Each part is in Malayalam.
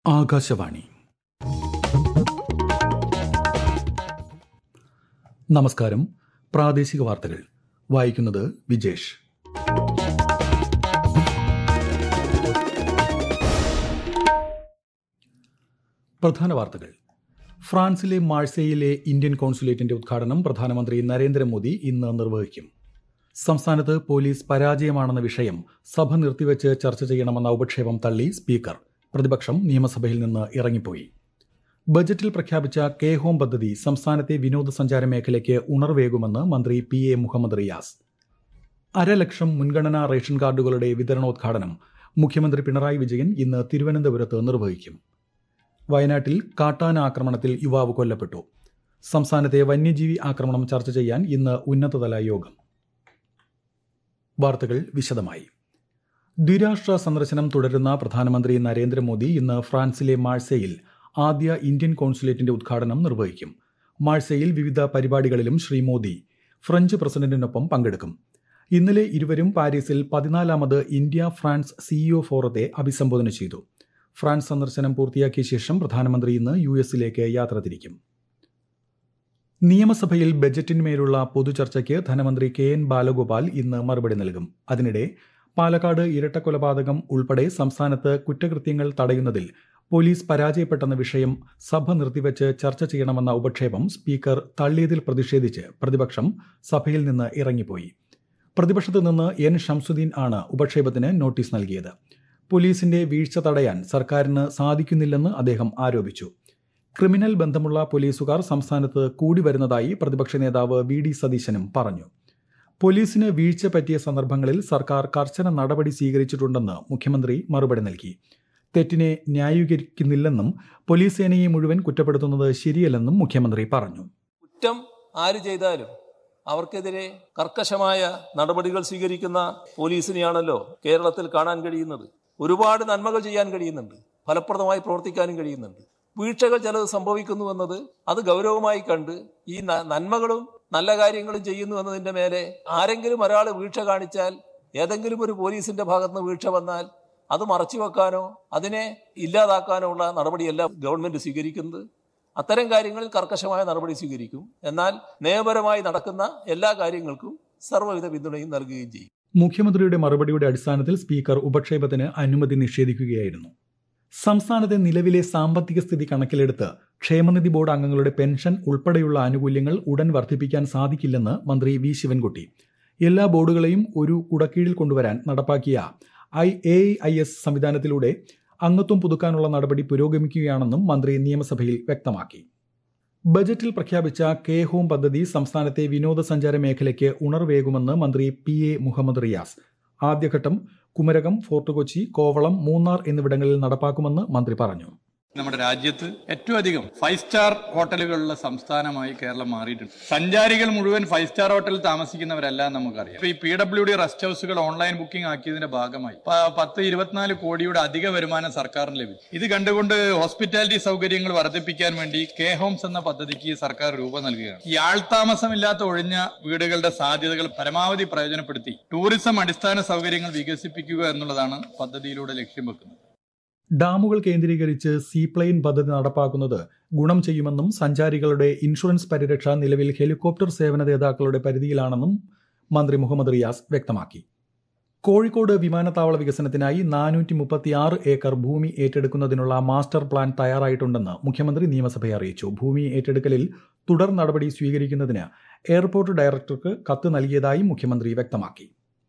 ആകാശവാണി നമസ്കാരം പ്രാദേശിക വാർത്തകൾ വായിക്കുന്നത് വിജേഷ് പ്രധാന വാർത്തകൾ ഫ്രാൻസിലെ മാഴ്സയിലെ ഇന്ത്യൻ കോൺസുലേറ്റിന്റെ ഉദ്ഘാടനം പ്രധാനമന്ത്രി നരേന്ദ്രമോദി ഇന്ന് നിർവഹിക്കും സംസ്ഥാനത്ത് പോലീസ് പരാജയമാണെന്ന വിഷയം സഭ നിർത്തിവെച്ച് ചർച്ച ചെയ്യണമെന്ന ഉപക്ഷേപം തള്ളി സ്പീക്കർ പ്രതിപക്ഷം നിയമസഭയിൽ നിന്ന് ഇറങ്ങിപ്പോയി ബജറ്റിൽ പ്രഖ്യാപിച്ച കെ ഹോം പദ്ധതി സംസ്ഥാനത്തെ വിനോദസഞ്ചാര മേഖലയ്ക്ക് ഉണർവേകുമെന്ന് മന്ത്രി പി എ മുഹമ്മദ് റിയാസ് അരലക്ഷം മുൻഗണനാ റേഷൻ കാർഡുകളുടെ വിതരണോദ്ഘാടനം മുഖ്യമന്ത്രി പിണറായി വിജയൻ ഇന്ന് തിരുവനന്തപുരത്ത് നിർവഹിക്കും വയനാട്ടിൽ കാട്ടാന ആക്രമണത്തിൽ യുവാവ് കൊല്ലപ്പെട്ടു സംസ്ഥാനത്തെ വന്യജീവി ആക്രമണം ചർച്ച ചെയ്യാൻ ഇന്ന് ഉന്നതതല യോഗം വാർത്തകൾ വിശദമായി ദ്വിരാഷ്ട്ര സന്ദർശനം തുടരുന്ന പ്രധാനമന്ത്രി നരേന്ദ്രമോദി ഇന്ന് ഫ്രാൻസിലെ മാഴ്സയിൽ ആദ്യ ഇന്ത്യൻ കോൺസുലേറ്റിന്റെ ഉദ്ഘാടനം നിർവഹിക്കും മാഴ്സയിൽ വിവിധ പരിപാടികളിലും ശ്രീ മോദി ഫ്രഞ്ച് പ്രസിഡന്റിനൊപ്പം പങ്കെടുക്കും ഇന്നലെ ഇരുവരും പാരീസിൽ പതിനാലാമത് ഇന്ത്യ ഫ്രാൻസ് സിഇഒ ഫോറത്തെ അഭിസംബോധന ചെയ്തു ഫ്രാൻസ് സന്ദർശനം പൂർത്തിയാക്കിയ ശേഷം പ്രധാനമന്ത്രി ഇന്ന് യു എസിലേക്ക് യാത്ര തിരിക്കും നിയമസഭയിൽ ബജറ്റിന്മേലുള്ള പൊതുചർച്ചയ്ക്ക് ധനമന്ത്രി കെ എൻ ബാലഗോപാൽ ഇന്ന് മറുപടി നൽകും അതിനിടെ പാലക്കാട് ഇരട്ടക്കൊലപാതകം ഉൾപ്പെടെ സംസ്ഥാനത്ത് കുറ്റകൃത്യങ്ങൾ തടയുന്നതിൽ പോലീസ് പരാജയപ്പെട്ടെന്ന വിഷയം സഭ നിർത്തിവെച്ച് ചർച്ച ചെയ്യണമെന്ന ഉപക്ഷേപം സ്പീക്കർ തള്ളിയതിൽ പ്രതിഷേധിച്ച് പ്രതിപക്ഷം സഭയിൽ നിന്ന് ഇറങ്ങിപ്പോയി പ്രതിപക്ഷത്ത് നിന്ന് എൻ ഷംസുദ്ദീൻ ആണ് ഉപക്ഷേപത്തിന് നോട്ടീസ് നൽകിയത് പോലീസിന്റെ വീഴ്ച തടയാൻ സർക്കാരിന് സാധിക്കുന്നില്ലെന്ന് അദ്ദേഹം ആരോപിച്ചു ക്രിമിനൽ ബന്ധമുള്ള പോലീസുകാർ സംസ്ഥാനത്ത് കൂടി വരുന്നതായി പ്രതിപക്ഷ നേതാവ് വി ഡി സതീശനും പറഞ്ഞു പോലീസിന് വീഴ്ച പറ്റിയ സന്ദർഭങ്ങളിൽ സർക്കാർ കർശന നടപടി സ്വീകരിച്ചിട്ടുണ്ടെന്ന് മുഖ്യമന്ത്രി മറുപടി നൽകി തെറ്റിനെ ന്യായീകരിക്കുന്നില്ലെന്നും പോലീസ് സേനയെ മുഴുവൻ കുറ്റപ്പെടുത്തുന്നത് ശരിയല്ലെന്നും മുഖ്യമന്ത്രി പറഞ്ഞു കുറ്റം ആര് ചെയ്താലും അവർക്കെതിരെ കർക്കശമായ നടപടികൾ സ്വീകരിക്കുന്ന പോലീസിനെയാണല്ലോ കേരളത്തിൽ കാണാൻ കഴിയുന്നത് ഒരുപാട് നന്മകൾ ചെയ്യാൻ കഴിയുന്നുണ്ട് ഫലപ്രദമായി പ്രവർത്തിക്കാനും കഴിയുന്നുണ്ട് വീഴ്ചകൾ ചിലത് സംഭവിക്കുന്നു എന്നത് അത് ഗൗരവമായി കണ്ട് ഈ ന- നന്മകളും നല്ല കാര്യങ്ങളും ചെയ്യുന്നു എന്നതിന്റെ മേലെ ആരെങ്കിലും ഒരാൾ വീഴ്ച കാണിച്ചാൽ ഏതെങ്കിലും ഒരു പോലീസിന്റെ ഭാഗത്തുനിന്ന് വീഴ്ച വന്നാൽ അത് മറച്ചു വെക്കാനോ അതിനെ ഇല്ലാതാക്കാനോ ഉള്ള നടപടിയല്ല ഗവൺമെന്റ് സ്വീകരിക്കുന്നത് അത്തരം കാര്യങ്ങളിൽ കർക്കശമായ നടപടി സ്വീകരിക്കും എന്നാൽ നിയമപരമായി നടക്കുന്ന എല്ലാ കാര്യങ്ങൾക്കും സർവ്വവിധ പിന്തുണയും നൽകുകയും ചെയ്യും മുഖ്യമന്ത്രിയുടെ മറുപടിയുടെ അടിസ്ഥാനത്തിൽ സ്പീക്കർ ഉപക്ഷേപത്തിന് അനുമതി നിഷേധിക്കുകയായിരുന്നു സംസ്ഥാനത്തെ നിലവിലെ സാമ്പത്തിക സ്ഥിതി കണക്കിലെടുത്ത് ക്ഷേമനിധി ബോർഡ് അംഗങ്ങളുടെ പെൻഷൻ ഉൾപ്പെടെയുള്ള ആനുകൂല്യങ്ങൾ ഉടൻ വർദ്ധിപ്പിക്കാൻ സാധിക്കില്ലെന്ന് മന്ത്രി വി ശിവൻകുട്ടി എല്ലാ ബോർഡുകളെയും ഒരു കുടക്കീഴിൽ കൊണ്ടുവരാൻ നടപ്പാക്കിയ ഐ എ ഐ എസ് സംവിധാനത്തിലൂടെ അംഗത്വം പുതുക്കാനുള്ള നടപടി പുരോഗമിക്കുകയാണെന്നും മന്ത്രി നിയമസഭയിൽ വ്യക്തമാക്കി ബജറ്റിൽ പ്രഖ്യാപിച്ച കെ ഹോം പദ്ധതി സംസ്ഥാനത്തെ വിനോദസഞ്ചാര മേഖലയ്ക്ക് ഉണർവേകുമെന്ന് മന്ത്രി പി എ മുഹമ്മദ് റിയാസ് ആദ്യഘട്ടം കുമരകം ഫോർട്ട് കൊച്ചി കോവളം മൂന്നാർ എന്നിവിടങ്ങളിൽ നടപ്പാക്കുമെന്ന് മന്ത്രി പറഞ്ഞു നമ്മുടെ രാജ്യത്ത് ഏറ്റവും അധികം ഫൈവ് സ്റ്റാർ ഹോട്ടലുകളുള്ള സംസ്ഥാനമായി കേരളം മാറിയിട്ടുണ്ട് സഞ്ചാരികൾ മുഴുവൻ ഫൈവ് സ്റ്റാർ ഹോട്ടലിൽ താമസിക്കുന്നവരല്ല എന്ന് നമുക്കറിയാം ഇപ്പൊ ഈ പി ഡബ്ല്യു ഡി റെസ്റ്റ് ഹൗസുകൾ ഓൺലൈൻ ബുക്കിംഗ് ആക്കിയതിന്റെ ഭാഗമായി പ- പത്ത് ഇരുപത്തിനാല് കോടിയുടെ അധിക വരുമാനം സർക്കാരിന് ലഭിച്ചു ഇത് കണ്ടുകൊണ്ട് ഹോസ്പിറ്റാലിറ്റി സൗകര്യങ്ങൾ വർദ്ധിപ്പിക്കാൻ വേണ്ടി കെ ഹോംസ് എന്ന പദ്ധതിക്ക് സർക്കാർ രൂപം നൽകുകയാണ് ഈ ആൾതാമസമില്ലാത്ത ഒഴിഞ്ഞ വീടുകളുടെ സാധ്യതകൾ പരമാവധി പ്രയോജനപ്പെടുത്തി ടൂറിസം അടിസ്ഥാന സൗകര്യങ്ങൾ വികസിപ്പിക്കുക എന്നുള്ളതാണ് പദ്ധതിയിലൂടെ ലക്ഷ്യം വെക്കുന്നത് ഡാമുകൾ കേന്ദ്രീകരിച്ച് സീപ്ലെയിൻ പദ്ധതി നടപ്പാക്കുന്നത് ഗുണം ചെയ്യുമെന്നും സഞ്ചാരികളുടെ ഇൻഷുറൻസ് പരിരക്ഷ നിലവിൽ ഹെലികോപ്റ്റർ സേവന ദാതാക്കളുടെ പരിധിയിലാണെന്നും മന്ത്രി മുഹമ്മദ് റിയാസ് വ്യക്തമാക്കി കോഴിക്കോട് വിമാനത്താവള വികസനത്തിനായി നാനൂറ്റി മുപ്പത്തിയാറ് ഏക്കർ ഭൂമി ഏറ്റെടുക്കുന്നതിനുള്ള മാസ്റ്റർ പ്ലാൻ തയ്യാറായിട്ടുണ്ടെന്ന് മുഖ്യമന്ത്രി നിയമസഭയെ അറിയിച്ചു ഭൂമി ഏറ്റെടുക്കലിൽ തുടർ നടപടി സ്വീകരിക്കുന്നതിന് എയർപോർട്ട് ഡയറക്ടർക്ക് കത്ത് നൽകിയതായും മുഖ്യമന്ത്രി വ്യക്തമാക്കി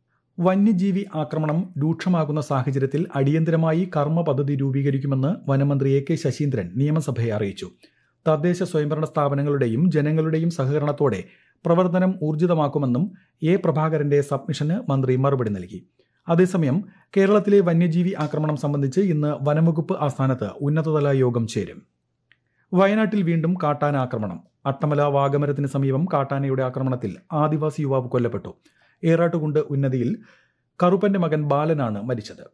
വന്യജീവി ആക്രമണം രൂക്ഷമാകുന്ന സാഹചര്യത്തിൽ അടിയന്തരമായി കർമ്മ പദ്ധതി രൂപീകരിക്കുമെന്ന് വനമന്ത്രി എ കെ ശശീന്ദ്രൻ നിയമസഭയെ അറിയിച്ചു തദ്ദേശ സ്വയംഭരണ സ്ഥാപനങ്ങളുടെയും ജനങ്ങളുടെയും സഹകരണത്തോടെ പ്രവർത്തനം ഊർജിതമാക്കുമെന്നും എ പ്രഭാകരന്റെ സബ്മിഷന് മന്ത്രി മറുപടി നൽകി അതേസമയം കേരളത്തിലെ വന്യജീവി ആക്രമണം സംബന്ധിച്ച് ഇന്ന് വനംവകുപ്പ് ആസ്ഥാനത്ത് ഉന്നതതല യോഗം ചേരും വയനാട്ടിൽ വീണ്ടും കാട്ടാന ആക്രമണം അട്ടമല വാഗമരത്തിന് സമീപം കാട്ടാനയുടെ ആക്രമണത്തിൽ ആദിവാസി യുവാവ് കൊല്ലപ്പെട്ടു ഏറാട്ടുകുണ്ട് ഉന്നതിയിൽ കറുപ്പന്റെ മകൻ ബാലനാണ് മരിച്ചത്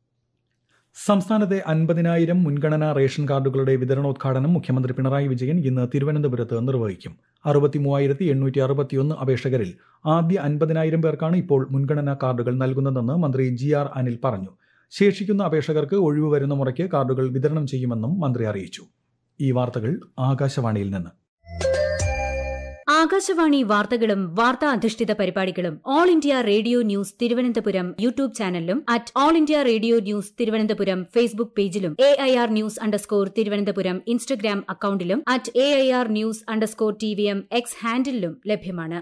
സംസ്ഥാനത്തെ അൻപതിനായിരം മുൻഗണനാ റേഷൻ കാർഡുകളുടെ വിതരണോദ്ഘാടനം മുഖ്യമന്ത്രി പിണറായി വിജയൻ ഇന്ന് തിരുവനന്തപുരത്ത് നിർവഹിക്കും അറുപത്തി മൂവായിരത്തി എണ്ണൂറ്റി അറുപത്തിയൊന്ന് അപേക്ഷകരിൽ ആദ്യ അൻപതിനായിരം പേർക്കാണ് ഇപ്പോൾ മുൻഗണനാ കാർഡുകൾ നൽകുന്നതെന്ന് മന്ത്രി ജി ആർ അനിൽ പറഞ്ഞു ശേഷിക്കുന്ന അപേക്ഷകർക്ക് ഒഴിവ് വരുന്ന മുറയ്ക്ക് കാർഡുകൾ വിതരണം ചെയ്യുമെന്നും മന്ത്രി അറിയിച്ചു ഈ വാർത്തകൾ ആകാശവാണിയിൽ നിന്ന് ആകാശവാണി വാർത്തകളും വാർത്താ അധിഷ്ഠിത പരിപാടികളും All India Radio News Thiruvananthapuram YouTube ചാനലിലും at All India Radio News Thiruvananthapuram Facebook പേജിലും A I R news underscore Thiruvananthapuram Instagram അക്കൌണ്ടിലും at A I R news underscore T V M X ഹാൻഡിലും ലഭ്യമാണ്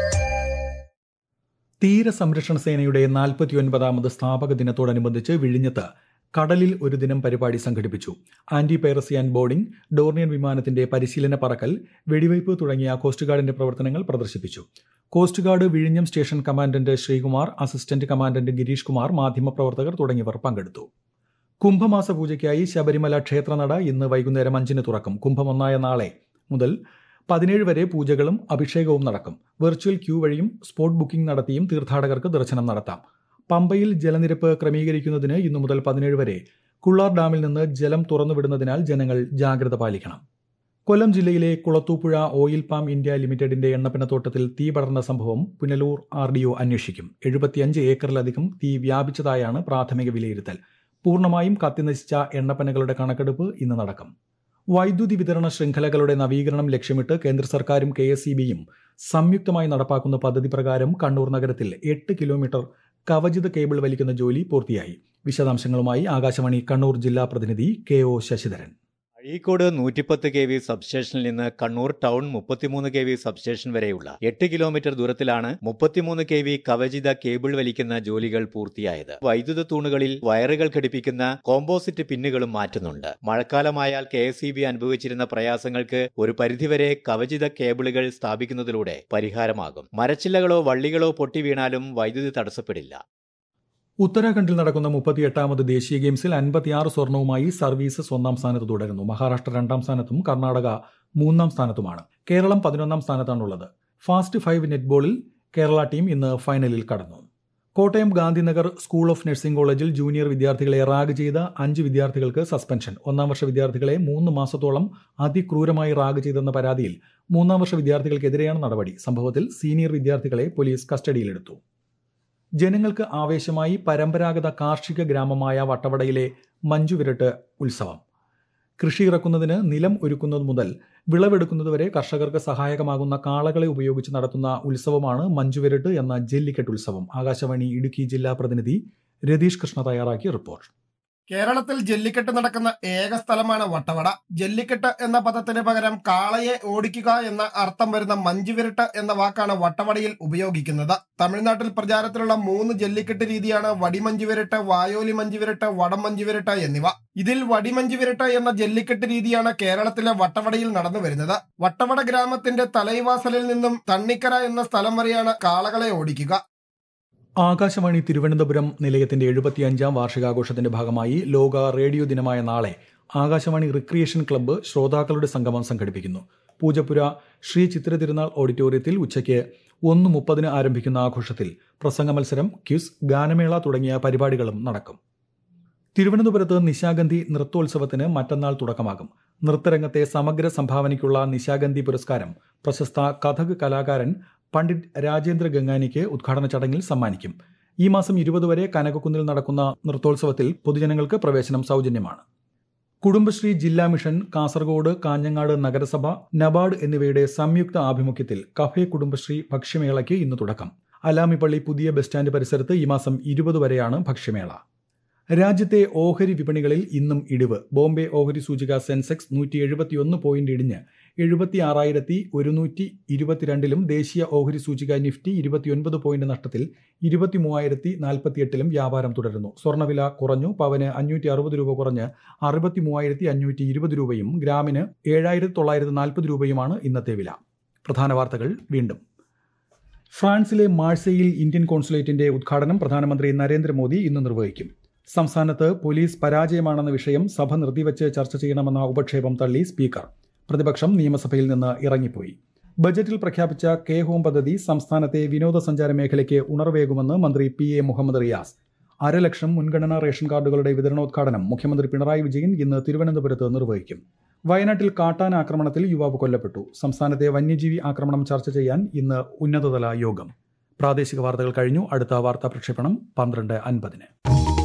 തീരസംരക്ഷണ സേനയുടെ നാൽപ്പത്തിയൊൻപതാമത് സ്ഥാപക ദിനത്തോടനുബന്ധിച്ച് വിഴിഞ്ഞത്ത് കടലിൽ ഒരു ദിനം പരിപാടി സംഘടിപ്പിച്ചു anti piracy and boarding Dornier വിമാനത്തിന്റെ പരിശീലന പറക്കൽ വെടിവയ്പ് തുടങ്ങിയ കോസ്റ്റ് ഗാർഡിന്റെ പ്രവർത്തനങ്ങൾ പ്രദർശിപ്പിച്ചു കോസ്റ്റ് ഗാർഡ് വിഴിഞ്ഞം station commandant Sreekumar assistant commandant Girish Kumar മാധ്യമപ്രവർത്തകർ തുടങ്ങിയവർ പങ്കെടുത്തു കുംഭമാസ പൂജയ്ക്കായി ശബരിമല ക്ഷേത്രനട ഇന്ന് വൈകുന്നേരം അഞ്ചിന് തുറക്കും കുംഭം ഒന്നായ നാളെ മുതൽ പതിനേഴ് വരെ പൂജകളും അഭിഷേകവും നടക്കും വെർച്വൽ ക്യൂ വഴിയും സ്പോട്ട് ബുക്കിംഗ് നടത്തിയും തീർത്ഥാടകർക്ക് ദർശനം നടത്താം പമ്പയിൽ ജലനിരപ്പ് ക്രമീകരിക്കുന്നതിന് ഇന്നു മുതൽ പതിനേഴ് വരെ കുള്ളാർ ഡാമിൽ നിന്ന് ജലം തുറന്നുവിടുന്നതിനാൽ ജനങ്ങൾ ജാഗ്രത പാലിക്കണം കൊല്ലം ജില്ലയിലെ കുളത്തൂപ്പുഴ ഓയിൽ പാം ഇന്ത്യ ലിമിറ്റഡിന്റെ എണ്ണപ്പിനത്തോട്ടത്തിൽ തീ പടർന്ന സംഭവം പുനലൂർ ആർ ഡി ഒ അന്വേഷിക്കും എഴുപത്തിയഞ്ച് ഏക്കറിലധികം തീ വ്യാപിച്ചതായാണ് പ്രാഥമിക വിലയിരുത്തൽ പൂർണ്ണമായും കത്തിനശിച്ച എണ്ണപ്പനകളുടെ കണക്കെടുപ്പ് ഇന്ന് നടക്കും വൈദ്യുതി വിതരണ ശൃംഖലകളുടെ നവീകരണം ലക്ഷ്യമിട്ട് കേന്ദ്ര സർക്കാരും കെ എസ് ഇ ബിയും സംയുക്തമായി നടപ്പാക്കുന്ന പദ്ധതി പ്രകാരം കണ്ണൂർ നഗരത്തിൽ എട്ട് കിലോമീറ്റർ കവചിത കേബിൾ വലിക്കുന്ന ജോലി പൂർത്തിയായി വിശദാംശങ്ങളുമായി ആകാശവാണി കണ്ണൂർ ജില്ലാ പ്രതിനിധി കെ ഒ ശശിധരൻ അഴീക്കോട് നൂറ്റിപ്പത്ത് കെ വി സബ്സ്റ്റേഷനിൽ നിന്ന് കണ്ണൂർ ടൗൺ മുപ്പത്തിമൂന്ന് കെ വി സബ്സ്റ്റേഷൻ വരെയുള്ള എട്ട് കിലോമീറ്റർ ദൂരത്തിലാണ് മുപ്പത്തിമൂന്ന് കെ വി കവചിത കേബിൾ വലിക്കുന്ന ജോലികൾ പൂർത്തിയായത് വൈദ്യുത തൂണുകളിൽ വയറുകൾ ഘടിപ്പിക്കുന്ന കോമ്പോസിറ്റ് പിന്നുകളും മാറ്റുന്നുണ്ട് മഴക്കാലമായാൽ കെ എസ് ഇ ബി അനുഭവിച്ചിരുന്ന പ്രയാസങ്ങൾക്ക് ഒരു പരിധിവരെ കവചിത കേബിളുകൾ സ്ഥാപിക്കുന്നതിലൂടെ പരിഹാരമാകും മരച്ചില്ലകളോ വള്ളികളോ പൊട്ടി വീണാലും വൈദ്യുതി തടസ്സപ്പെടില്ല ഉത്തരാഖണ്ഡിൽ നടക്കുന്ന മുപ്പത്തിയെട്ടാമത് ദേശീയ ഗെയിംസിൽ അൻപത്തിയാറ് സ്വർണവുമായി സർവീസസ് ഒന്നാം സ്ഥാനത്ത് തുടരുന്നു മഹാരാഷ്ട്ര രണ്ടാം സ്ഥാനത്തും കർണാടക മൂന്നാം സ്ഥാനത്തുമാണ് കേരളം പതിനൊന്നാം സ്ഥാനത്താണുള്ളത് ഫാസ്റ്റ് ഫൈവ് നെറ്റ്ബോളിൽ കേരള ടീം ഇന്ന് ഫൈനലിൽ കടന്നു Kottayam Gandhinagar school of nursing കോളേജിൽ ജൂനിയർ വിദ്യാർത്ഥികളെ റാഗ് ചെയ്ത അഞ്ച് വിദ്യാർത്ഥികൾക്ക് സസ്പെൻഷൻ ഒന്നാം വർഷ വിദ്യാർത്ഥികളെ മൂന്ന് മാസത്തോളം അതിക്രൂരമായി റാഗ് ചെയ്തെന്ന പരാതിയിൽ മൂന്നാം വർഷ വിദ്യാർത്ഥികൾക്കെതിരെയാണ് നടപടി സംഭവത്തിൽ സീനിയർ വിദ്യാർത്ഥികളെ പോലീസ് കസ്റ്റഡിയിലെടുത്തു ജനങ്ങൾക്ക് ആവേശമായി പരമ്പരാഗത കാർഷിക ഗ്രാമമായ വട്ടവടയിലെ മഞ്ജുവിരട്ട് ഉത്സവം കൃഷി ഇറക്കുന്നതിന് നിലം ഒരുക്കുന്നത് മുതൽ വിളവെടുക്കുന്നതുവരെ കർഷകർക്ക് സഹായകമാകുന്ന കാളകളെ ഉപയോഗിച്ച് നടത്തുന്ന ഉത്സവമാണ് മഞ്ജുവിരട്ട് എന്ന ജല്ലിക്കെട്ട് ഉത്സവം ആകാശവാണി ഇടുക്കി ജില്ലാ പ്രതിനിധി രതീഷ് കൃഷ്ണ തയ്യാറാക്കിയ റിപ്പോർട്ട് കേരളത്തിൽ ജല്ലിക്കെട്ട് നടക്കുന്ന ഏക സ്ഥലമാണ് വട്ടവട ജല്ലിക്കെട്ട് എന്ന പദത്തിന് പകരം കാളയെ ഓടിക്കുക എന്ന അർത്ഥം വരുന്ന മഞ്ചുവിരട്ട് എന്ന വാക്കാണ് വട്ടവടയിൽ ഉപയോഗിക്കുന്നത് തമിഴ്നാട്ടിൽ പ്രചാരത്തിലുള്ള മൂന്ന് ജല്ലിക്കെട്ട് രീതിയാണ് വടിമഞ്ചുവിരട്ട് വായോലി മഞ്ചുവിരട്ട് വടം മഞ്ചുവിരട്ട് എന്നിവ ഇതിൽ വടിമഞ്ചുവിരട്ട് എന്ന ജല്ലിക്കെട്ട് രീതിയാണ് കേരളത്തിലെ വട്ടവടയിൽ നടന്നു വരുന്നത് വട്ടവട ഗ്രാമത്തിന്റെ തലൈവാസലിൽ നിന്നും തണ്ണിക്കര എന്ന സ്ഥലം വരെയാണ് കാളകളെ ഓടിക്കുക ആകാശവാണി തിരുവനന്തപുരം നിലയത്തിന്റെ എഴുപത്തിയഞ്ചാം വാർഷികാഘോഷത്തിന്റെ ഭാഗമായി ലോക റേഡിയോ ദിനമായ നാളെ ആകാശവാണി റിക്രിയേഷൻ ക്ലബ്ബ് ശ്രോതാക്കളുടെ സംഗമം സംഘടിപ്പിക്കുന്നു പൂജപ്പുര ശ്രീ ചിത്ര തിരുനാൾ ഓഡിറ്റോറിയത്തിൽ ഉച്ചയ്ക്ക് ഒന്ന് മുപ്പതിന് ആരംഭിക്കുന്ന ആഘോഷത്തിൽ പ്രസംഗ മത്സരം ക്യൂസ് ഗാനമേള തുടങ്ങിയ പരിപാടികളും നടക്കും തിരുവനന്തപുരത്ത് നിശാഗന്ധി നൃത്തോത്സവത്തിന് മറ്റന്നാൾ തുടക്കമാകും നൃത്തരംഗത്തെ സമഗ്ര സംഭാവനയ്ക്കുള്ള നിശാഗന്ധി പുരസ്കാരം പ്രശസ്ത കഥക് കലാകാരൻ പണ്ഡിറ്റ് രാജേന്ദ്ര ഗംഗാനിക്ക് ഉദ്ഘാടന ചടങ്ങിൽ സമ്മാനിക്കും ഈ മാസം ഇരുപത് വരെ കനകക്കുന്നിൽ നടക്കുന്ന നൃത്തോത്സവത്തിൽ പൊതുജനങ്ങൾക്ക് പ്രവേശനം സൗജന്യമാണ് കുടുംബശ്രീ ജില്ലാ മിഷൻ കാസർഗോഡ് കാഞ്ഞങ്ങാട് നഗരസഭ നബാർഡ് എന്നിവയുടെ സംയുക്ത ആഭിമുഖ്യത്തിൽ കഫേ കുടുംബശ്രീ ഭക്ഷ്യമേളയ്ക്ക് ഇന്ന് തുടക്കം അലാമിപ്പള്ളി പുതിയ ബസ് സ്റ്റാൻഡ് പരിസരത്ത് ഈ മാസം ഇരുപത് വരെയാണ് ഭക്ഷ്യമേള രാജ്യത്തെ ഓഹരി വിപണികളിൽ ഇന്നും ഇടിവ് ബോംബെ ഓഹരി സൂചിക സെൻസെക്സ് നൂറ്റി എഴുപത്തിയൊന്ന് പോയിന്റ് ഇടിഞ്ഞ് എഴുപത്തി ആറായിരത്തി ഒരുന്നൂറ്റി ഇരുപത്തിരണ്ടിലും ദേശീയ ഓഹരി സൂചിക നിഫ്റ്റി ഇരുപത്തിയൊൻപത് പോയിന്റ് നഷ്ടത്തിൽ ഇരുപത്തി മൂവായിരത്തി നാൽപ്പത്തിയെട്ടിലും വ്യാപാരം തുടരുന്നു സ്വർണ്ണവില കുറഞ്ഞു പവന് അഞ്ഞൂറ്റി അറുപത് രൂപ കുറഞ്ഞ് അറുപത്തി മൂവായിരത്തി അഞ്ഞൂറ്റി ഇരുപത് രൂപയും ഗ്രാമിന് ഏഴായിരത്തി തൊള്ളായിരത്തി നാൽപ്പത് രൂപയുമാണ് ഇന്നത്തെ വില പ്രധാന വാർത്തകൾ വീണ്ടും ഫ്രാൻസിലെ മാഴ്സയിൽ ഇന്ത്യൻ കോൺസുലേറ്റിന്റെ ഉദ്ഘാടനം പ്രധാനമന്ത്രി നരേന്ദ്രമോദി ഇന്ന് നിർവഹിക്കും സംസ്ഥാനത്ത് പോലീസ് പരാജയമാണെന്ന വിഷയം സഭ നിർത്തിവച്ച് ചർച്ച ചെയ്യണമെന്ന ഉപക്ഷേപം തള്ളി സ്പീക്കർ പ്രതിപക്ഷം നിയമസഭയിൽ നിന്ന് ഇറങ്ങിപ്പോയി ബജറ്റിൽ പ്രഖ്യാപിച്ച കെ ഹോം പദ്ധതി സംസ്ഥാനത്തെ വിനോദസഞ്ചാര മേഖലയ്ക്ക് ഉണർവേകുമെന്ന് മന്ത്രി പി എ മുഹമ്മദ് റിയാസ് അരലക്ഷം മുൻഗണനാ റേഷൻ കാർഡുകളുടെ വിതരണോദ്ഘാടനം മുഖ്യമന്ത്രി പിണറായി വിജയൻ ഇന്ന് തിരുവനന്തപുരത്ത് നിർവഹിക്കും വയനാട്ടിൽ കാട്ടാന ആക്രമണത്തിൽ യുവാവ് കൊല്ലപ്പെട്ടു സംസ്ഥാനത്തെ വന്യജീവി ആക്രമണം ചർച്ച ചെയ്യാൻ ഇന്ന് ഉന്നതതല യോഗം പ്രാദേശിക വാർത്തകൾ കഴിഞ്ഞു അടുത്ത വാർത്താ പ്രക്ഷേപണം പന്ത്രണ്ട് അൻപതിന്